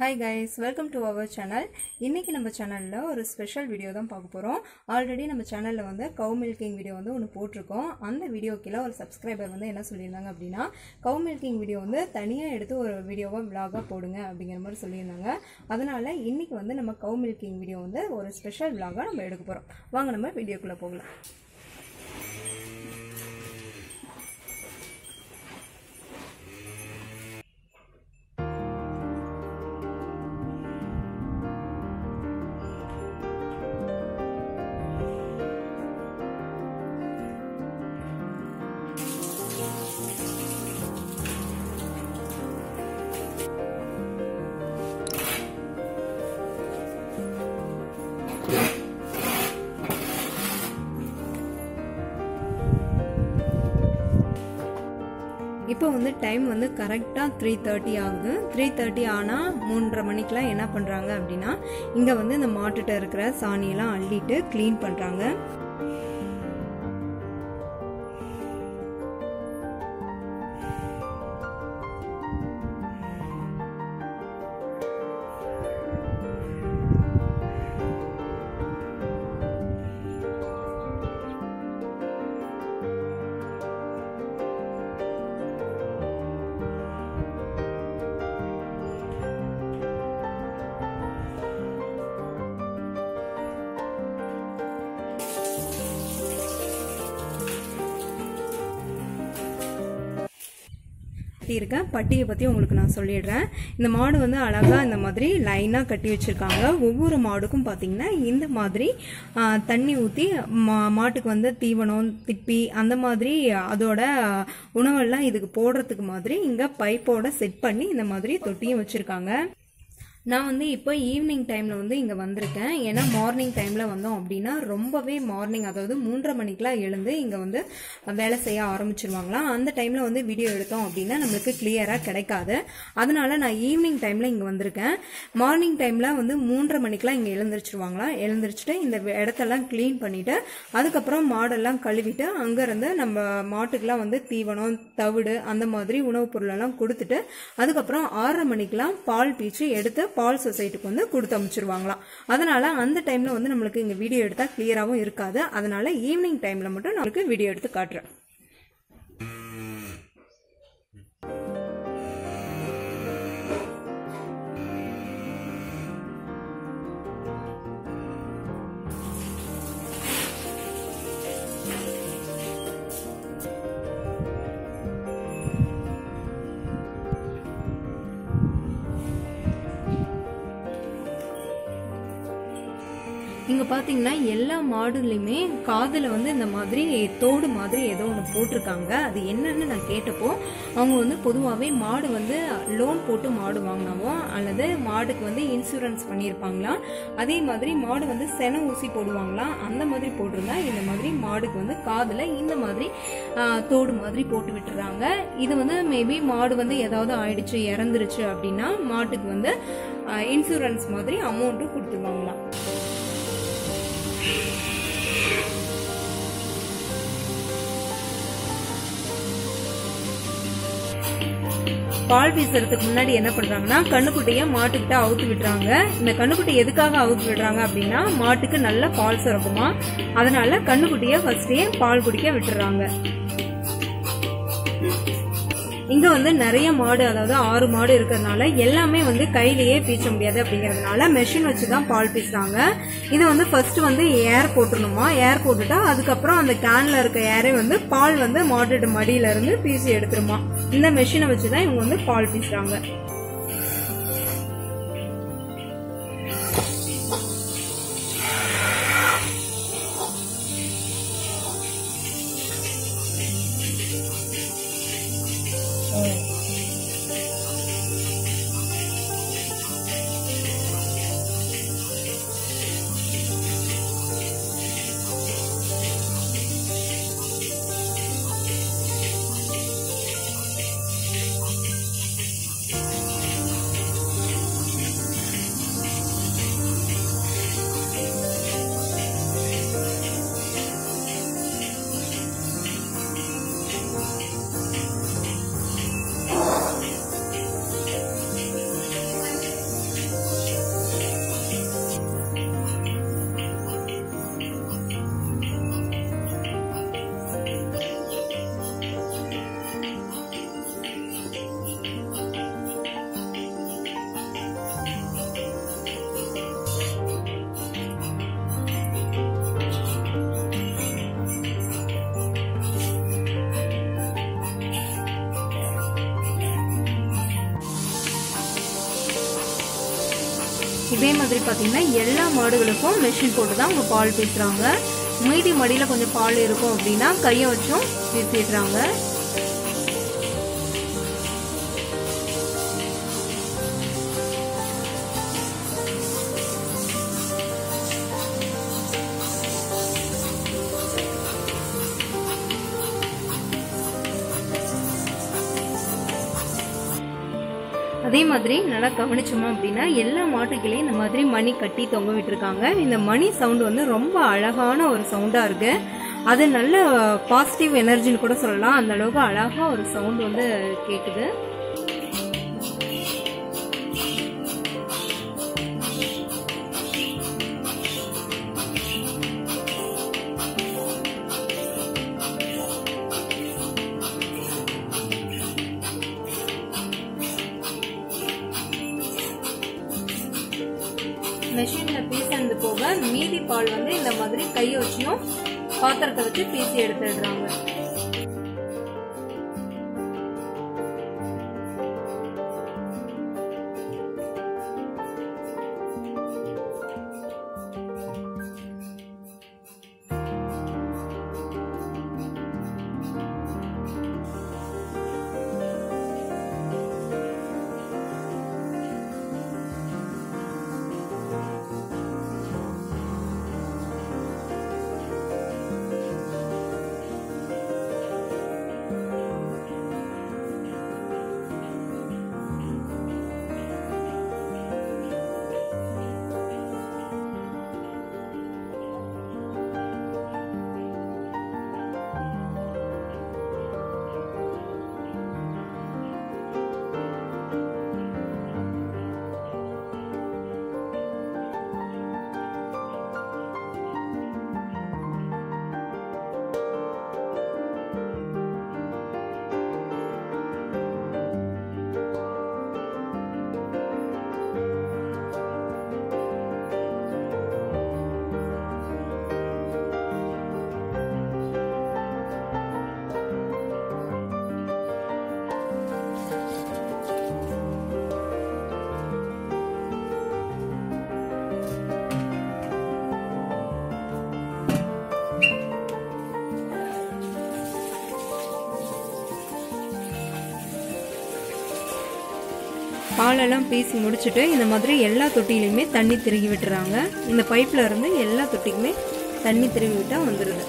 hi guys welcome to our channel இன்றைக்கி நம்ம சேனலில் ஒரு ஸ்பெஷல் வீடியோ தான் பார்க்க போகிறோம் ஆல்ரெடி நம்ம சேனலில் வந்து கவு மில்கிங் வீடியோ வந்து ஒன்று போட்டிருக்கோம் அந்த வீடியோ கீழே ஒரு சப்ஸ்கிரைபர் வந்து என்ன சொல்லியிருந்தாங்க அப்படின்னா கவு மில்கிங் வீடியோ வந்து தனியாக எடுத்து ஒரு வீடியோவாக விலாகாக போடுங்க அப்படிங்கிற மாதிரி சொல்லியிருந்தாங்க அதனால் இன்றைக்கி வந்து நம்ம கவு மில்கிங் வீடியோ வந்து ஒரு ஸ்பெஷல் விலாகாக நம்ம எடுக்க போகிறோம் வாங்க நம்ம வீடியோக்குள்ளே போகலாம் இப்போ வந்து டைம் வந்து கரெக்டாக த்ரீ தேர்ட்டி ஆகுது த்ரீ தேர்ட்டி ஆனால் மூன்றரை மணிக்கெலாம் என்ன பண்ணுறாங்க அப்படின்னா இங்கே வந்து இந்த மாட்டுகிட்ட இருக்கிற சாணியெல்லாம் அள்ளிட்டு க்ளீன் பண்ணுறாங்க கட்டியிருக்கேன் பட்டியை பற்றி உங்களுக்கு நான் சொல்லிடுறேன் இந்த மாடு வந்து அழகாக இந்த மாதிரி லைனாக கட்டி வச்சுருக்காங்க ஒவ்வொரு மாடுக்கும் பார்த்தீங்கன்னா இந்த மாதிரி தண்ணி ஊற்றி மா மாட்டுக்கு வந்து தீவனம் திப்பி அந்த மாதிரி அதோட உணவெல்லாம் இதுக்கு போடுறதுக்கு மாதிரி இங்கே பைப்போட செட் பண்ணி இந்த மாதிரி தொட்டியும் வச்சுருக்காங்க நான் வந்து இப்போ ஈவினிங் டைமில் வந்து இங்கே வந்திருக்கேன் ஏன்னா மார்னிங் டைமில் வந்தோம் அப்படின்னா ரொம்பவே மார்னிங் அதாவது மூன்றரை மணிக்கெலாம் எழுந்து இங்கே வந்து வேலை செய்ய ஆரம்பிச்சிருவாங்களாம் அந்த டைமில் வந்து வீடியோ எடுத்தோம் அப்படின்னா நம்மளுக்கு கிளியராக கிடைக்காது அதனால நான் ஈவினிங் டைமில் இங்கே வந்திருக்கேன் மார்னிங் டைமில் வந்து மூன்றரை மணிக்கெலாம் இங்கே எழுந்திரிச்சிருவாங்களாம் எழுந்திரிச்சிட்டு இந்த இடத்தெல்லாம் க்ளீன் பண்ணிவிட்டு அதுக்கப்புறம் மாடெல்லாம் கழுவிட்டு அங்கேருந்து நம்ம மாட்டுக்கெலாம் வந்து தீவனம் தவிடு அந்த மாதிரி உணவுப் பொருளெல்லாம் கொடுத்துட்டு அதுக்கப்புறம் ஆறரை மணிக்கெலாம் பால் பீச்சு எடுத்து பால் சொசைட்டிக்கு வந்து கொடுத்து அமைச்சிருவாங்களாம் அதனால அந்த டைம்ல வந்து நம்மளுக்கு இங்க வீடியோ எடுத்தா கிளியராகவும் இருக்காது அதனால ஈவினிங் டைம்ல மட்டும் நம்மளுக்கு வீடியோ எடுத்து காட்டுறேன் இங்க பாத்தீங்கன்னா எல்லா மாடுலையுமே காதுல வந்து இந்த மாதிரி தோடு மாதிரி ஏதோ ஒன்று போட்டிருக்காங்க அது என்னன்னு நான் கேட்டப்போ அவங்க வந்து பொதுவாகவே மாடு வந்து லோன் போட்டு மாடு வாங்கினாவோ அல்லது மாடுக்கு வந்து இன்சூரன்ஸ் பண்ணியிருப்பாங்களாம் அதே மாதிரி மாடு வந்து சென ஊசி போடுவாங்களாம் அந்த மாதிரி போட்டிருந்தா இந்த மாதிரி மாடுக்கு வந்து காதுல இந்த மாதிரி தோடு மாதிரி போட்டு விட்டுறாங்க இது வந்து மேபி மாடு வந்து ஏதாவது ஆயிடுச்சு இறந்துருச்சு அப்படின்னா மாட்டுக்கு வந்து இன்சூரன்ஸ் மாதிரி அமௌண்ட்டும் கொடுத்துருவாங்களாம் பால் வீசுறதுக்கு முன்னாடி என்ன பண்றாங்கன்னா கண்ணுக்குட்டிய மாட்டுக்கிட்ட அவுத்து விடுறாங்க இந்த கண்ணுக்குட்டி எதுக்காக அவுத்து விடுறாங்க அப்படின்னா மாட்டுக்கு நல்ல பால் சுரக்குமா அதனால கண்ணுக்குட்டிய ஃபர்ஸ்டே பால் குடிக்க விட்டுறாங்க இங்க வந்து நிறைய மாடு அதாவது ஆறு மாடு இருக்கிறதுனால எல்லாமே வந்து கையிலேயே பீச்ச முடியாது அப்படிங்கறதுனால மெஷின் வச்சுதான் பால் பீசுறாங்க இது வந்து ஃபர்ஸ்ட் வந்து ஏர் போட்டுருணுமா ஏர் போட்டுட்டா அதுக்கப்புறம் அந்த கேன்ல இருக்க ஏரே வந்து பால் வந்து மாட்டோட மடியில இருந்து பீசி எடுத்துருமா இந்த மெஷினை வச்சுதான் இவங்க வந்து பால் பீசுறாங்க இதே மாதிரி பார்த்தீங்கன்னா எல்லா மாடுகளுக்கும் மெஷின் போட்டு தான் அவங்க பால் பேசுகிறாங்க மீதி மடியில் கொஞ்சம் பால் இருக்கும் அப்படின்னா கையை வச்சும் பேசிடுறாங்க அதே மாதிரி நல்லா கவனிச்சோம் அப்படின்னா எல்லா மாட்டுகளையும் இந்த மாதிரி மணி கட்டி தொங்க விட்டுருக்காங்க இந்த மணி சவுண்ட் வந்து ரொம்ப அழகான ஒரு சவுண்டா இருக்கு அது நல்ல பாசிட்டிவ் எனர்ஜின்னு கூட சொல்லலாம் அந்த அளவுக்கு அழகா ஒரு சவுண்ட் வந்து கேக்குது மெஷின்ல பீசந்து போக மீதி பால் வந்து இந்த மாதிரி கையை வச்சியும் பாத்திரத்தை வச்சு பீசி எடுத்துடுறாங்க பாலெல்லாம் பேசி முடிச்சுட்டு இந்த மாதிரி எல்லா தொட்டிலையுமே தண்ணி திருகி விட்டுறாங்க இந்த பைப்ல இருந்து எல்லா தொட்டிக்குமே தண்ணி திருகி விட்டா வந்துடுது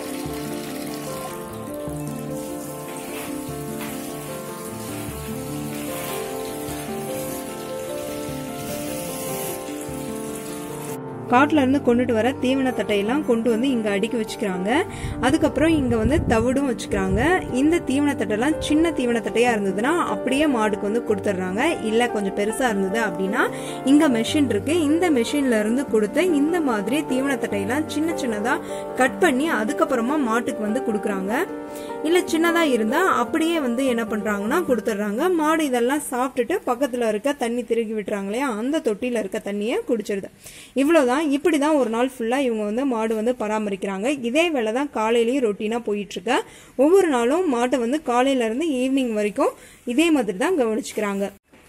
காட்டுல இருந்து கொண்டுட்டு வர தீவன தட்டையெல்லாம் கொண்டு வந்து இங்க அடுக்கி வச்சுக்கிறாங்க அதுக்கப்புறம் இங்க வந்து தவிடும் வச்சுக்கிறாங்க இந்த தீவன தட்டைலாம் சின்ன தீவன தட்டையா இருந்ததுன்னா அப்படியே மாடுக்கு வந்து கொடுத்துட்றாங்க இல்ல கொஞ்சம் பெருசா இருந்தது அப்படின்னா இங்க மெஷின் இருக்கு இந்த மெஷின்ல இருந்து கொடுத்து இந்த மாதிரி தீவன தட்டையெல்லாம் சின்ன சின்னதா கட் பண்ணி அதுக்கப்புறமா மாட்டுக்கு வந்து கொடுக்குறாங்க இல்ல சின்னதா இருந்தா அப்படியே வந்து என்ன பண்றாங்கன்னா கொடுத்துட்றாங்க மாடு இதெல்லாம் சாப்பிட்டுட்டு பக்கத்துல இருக்க தண்ணி திருகி விட்டுறாங்க இல்லையா அந்த தொட்டில இருக்க தண்ணியை குடிச்சிருது இவ்வளவுதான் இப்படிதான் ஒரு நாள் ஃபுல்லா இவங்க வந்து மாடு வந்து பராமரிக்கிறாங்க இதே வேலை தான் காலையிலயும் ரொட்டீனா போயிட்டு இருக்கு ஒவ்வொரு நாளும் மாட்டை வந்து காலையில இருந்து ஈவினிங் வரைக்கும் இதே மாதிரி தான் கவனிச்சுக்கிறாங்க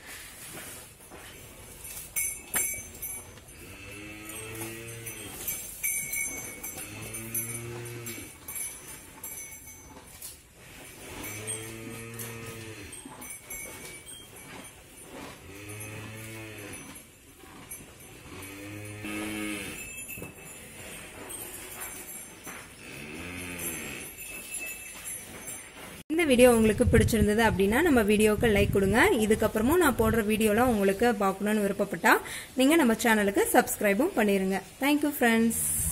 இந்த வீடியோ உங்களுக்கு பிடிச்சிருந்தது அப்படின்னா நம்ம வீடியோக்கு லைக் கொடுங்க இதுக்கப்புறமும் நான் போடுற வீடியோலாம் உங்களுக்கு பார்க்கணும்னு விருப்பப்பட்டா நீங்க நம்ம சேனலுக்கு சப்ஸ்கிரைபும் பண்ணிருங்க தேங்க்யூ ஃப்ரெண்ட்ஸ்